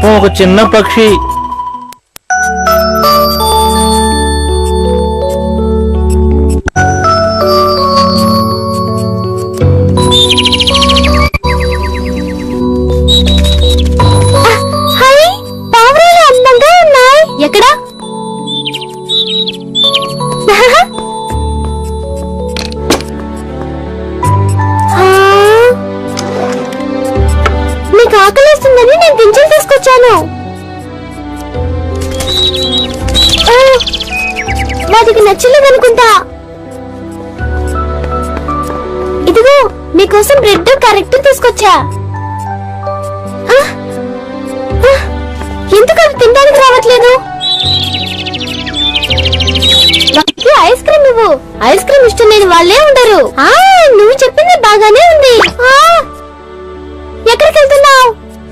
పాపం ఒక చిన్న పక్షి హాయ్ పావురాలు అందంగా ఉన్నాయి ఎక్కడ ఆ, మీకు ఆకలిస్తుందని నేను గింజలు తీసుకొచ్చాను ఆ, వాటికి నచ్చలేదనుకుంటా ఇదిగో మీకోసం బ్రెడ్ కరెక్ట్ తీసుకొచ్చా ఆ, ఆ, ఎందుకు అవి తినడానికి రావట్లేదు వాటికి ఐస్ క్రీమ్ ఇవ్వు ఐస్ క్రీమ్ ఇష్టం లేని వాళ్ళే ఉండరు ఆ నువ్వు చెప్పింది బాగానే ఉంది ఆ, ఎక్కడికి వెళ్తున్నావు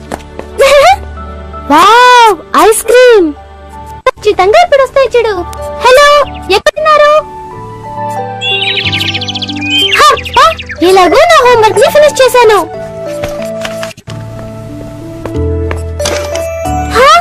వావ్ ఐస్ క్రీమ్ ఖచ్చితంగా ఇప్పుడు వస్తాయి చూడు హలో ఎక్కడున్నారు హబ్బా, ఎలాగో నా హోంవర్క్ ని ఫినిష్ చేశాను హా?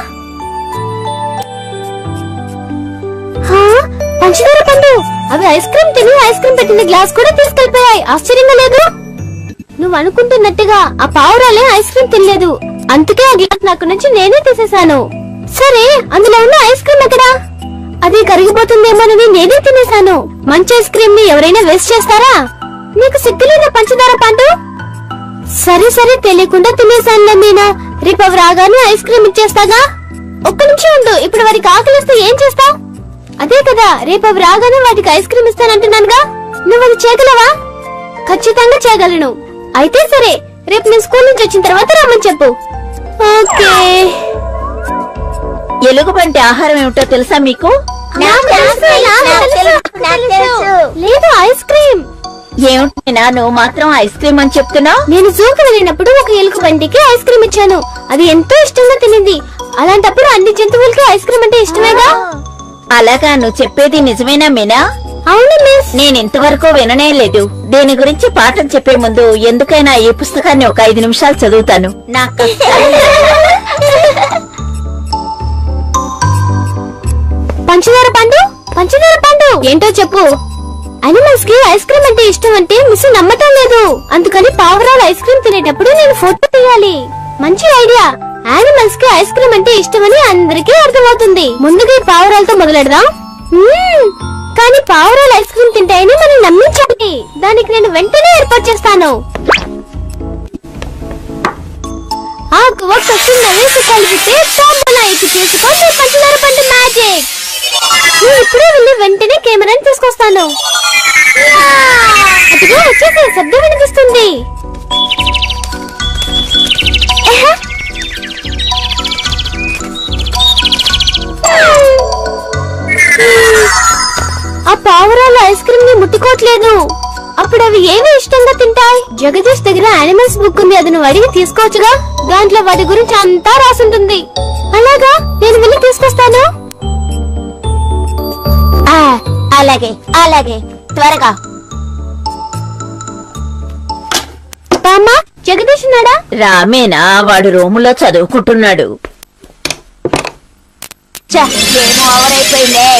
హా? పంచదార పండు అవి ఐస్ క్రీమ్ తిని ఐస్ క్రీమ్ పెట్టిన గ్లాస్ కూడా తీసుకెళ్లిపోయాయి ఆశ్చర్యంగా లేదు నువ్వు అనుకుంటున్నట్టుగా ఆ పావురాలే ఐస్ క్రీమ్ తినలేదు అందుకే ఆ గ్లాస్ నాకు నుంచి నేనే తీసేశాను సరే అందులో ఉన్న ఐస్ క్రీమ్ ఎక్కడా అది కరిగిపోతుందేమోనని నేనే తినేశాను మంచి ఐస్ క్రీమ్ ని ఎవరైనా వేస్ట్ చేస్తారా నీకు సిగ్గులేదా పంచదార పండు సరే సరే తెలియకుండా తినేశానులే మీనా రేపు అవి రాగానే ఐస్ క్రీమ్ ఇచ్చేస్తాగా ఒక్క నిమిషం ఉండు ఇప్పుడు వారికి ఆకలిస్తే ఏం చేస్తావు అదే కదా రేపు అవి రాగానే వాటికి ఐస్ క్రీమ్ ఇస్తానంటున్నానుగా నువ్వు అది చేయగలవా ఖచ్చితంగా చేయగలను అయితే సరే రేపు నేను స్కూల్ నుంచి వచ్చిన తర్వాత రమ్మని చెప్పు ఓకే ఎలుగుబంటి ఆహారం ఏమిటో తెలుసా మీకు లేదు ఐస్ క్రీమ్ ఏమిటినా నువ్వు మాత్రం ఐస్ క్రీమ్ అని చెప్తున్నావు నేను జూకి వెళ్ళినప్పుడు ఒక ఎలుక బండికి ఐస్ క్రీమ్ ఇచ్చాను అది ఎంతో ఇష్టంగా తినింది అలాంటప్పుడు అన్ని జంతువులకి ఐస్ క్రీమ్ అంటే ఇష్టమేగా అలాగా నువ్వు చెప్పేది నిజమేనా మీనా అవును మిస్ నేను ఇంతవరకు విననే లేదు దీని గురించి పాఠం చెప్పే ముందు ఎందుకైనా ఈ పుస్తకాన్ని ఒక ఐదు నిమిషాలు చదువుతాను నాకు పంచదార పండు పంచదార పండు ఏంటో చెప్పు అనిమల్స్ కి ఐస్ క్రీమ్ అంటే ఇష్టం అంటే మిస్ నమ్మటం లేదు అందుకని పావురాలు ఐస్ క్రీమ్ తినేటప్పుడు నేను ఫోటో తీయాలి మంచి ఐడియా యానిమల్స్ కి ఐస్ క్రీమ్ అంటే ఇష్టమని అందరికీ అర్థమవుతుంది ముందుగా ఈ పావురాలతో మొదలెడదాం మ్మ్. కానీ పావురాలు ఐస్ క్రీమ్ తింటాయని మనం నమ్మించాలి దానికి నేను వెంటనే ఏర్పాటు చేస్తాను ఆకు ఒక్క చిన్న వేసి కలిపితే తోమలాయికి చేసుకో మీ పంచదార పండు మ్యాజిక్ నేను ఇప్పుడే వెళ్ళి వెంటనే కెమెరాని తీసుకొస్తాను అదిగో వచ్చేసి శబ్దం వినిపిస్తుంది ఎహె. ఆ పావురాలు ఐస్ క్రీమ్ ని ముట్టుకోవట్లేదు అప్పుడు అవి ఏమి ఇష్టంగా తింటాయి జగదీష్ దగ్గర యానిమల్స్ బుక్ ఉంది అది నువ్వు అడిగి తీసుకోవచ్చుగా దాంట్లో వాటి గురించి అంతా రాసుంటుంది అలాగా నేను వెళ్ళి తీసుకొస్తాను ఆ, అలాగే అలాగే త్వరగా బామ్మ జగదీష్ ఉన్నాడా రామేనా వాడు రూములో చదువుకుంటున్నాడు ఛ, ఏమో ఓవరైపోయిందే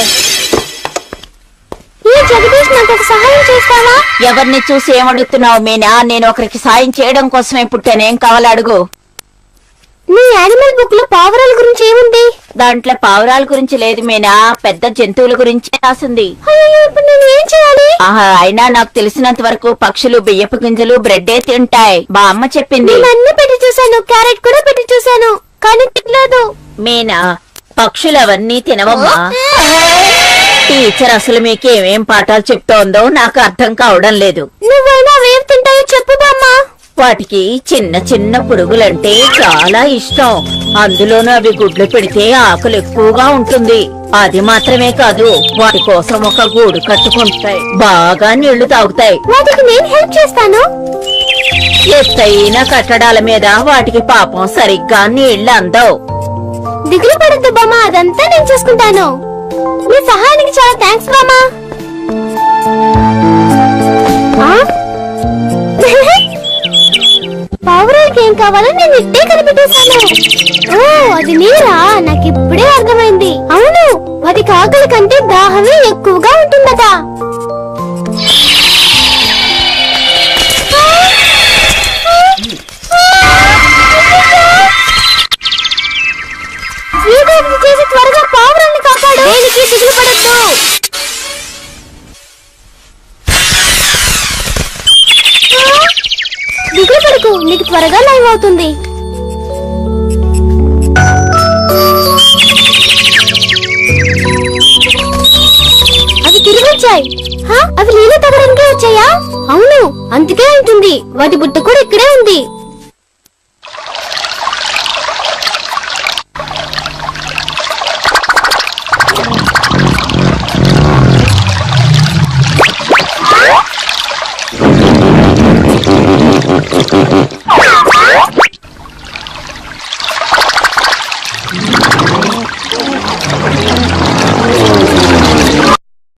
ఈ జగదీష్ నాకు ఒక సహాయం చేస్తావా ఎవరిని చూసి ఏమడుగుతున్నావు మీనా నేను ఒకరికి సాయం చేయడం కోసమే పుట్టానేం కావాలో అడుగు నీ యానిమల్ బుక్ లో పావురాల గురించి ఏముంది దాంట్లో పావురాల గురించి లేదు మీనా పెద్ద జంతువుల గురించే రాసింది అయ్యో ఇప్పుడు నేను ఏం చేయాలి ఆహా అయినా నాకు తెలిసినంత వరకు పక్షులు బియ్యపు గింజలు బ్రెడ్డే తింటాయి మా అమ్మ చెప్పింది నేను అన్ని పెట్టి చూశాను క్యారెట్ కూడా పెట్టి చూశాను కానీ తినలేదు మీనా పక్షులు అవన్నీ తినవమ్మా టీచర్ అసలు మీకు ఏమేం పాఠాలు చెప్తోందో నాకు అర్థం కావడం లేదు నువ్వైనా అవేం తింటాయో చెప్పు బామ్మా వాటికి చిన్న చిన్న పురుగులంటే చాలా ఇష్టం అందులోనూ అవి గుడ్లు పెడితే ఆకలి ఎక్కువగా ఉంటుంది అది మాత్రమే కాదు వాటి కోసం ఒక గూడు కట్టుకుంటాయి బాగా నీళ్లు తాగుతాయి వాటికి నేను హెల్ప్ చేస్తాను ఎత్తైన కట్టడాల మీద వాటికి పాపం సరిగ్గా నీళ్లు అందవు దిగులు పడద్దు బామ్మ అదంతా నేను చూసుకుంటాను మీ సహాయానికి చాలా థ్యాంక్స్ బామ్మా ఆ? పావురాలకి ఏం కావాలో నేను ఇట్టే కనిపెట్టేశాను ఓ అది నీరా నాకు ఇప్పుడే అర్థమైంది అవును వాటికి ఆకలి కంటే దాహమే ఎక్కువగా ఉంటుందట ఏదో ఒకటి చేసి త్వరగా పావురాన్ని కాపాడు దేనికి దిగులు పడద్దు దిగులు పడకు నీకు త్వరగా లైవ్ అవుతుంది అవి తిరిగి వచ్చాయి హా? అవి నీళ్ళు తాగడానికే వచ్చాయా అవును అందుకే ఉంటుంది వాటి బుట్ట కూడా ఇక్కడే ఉంది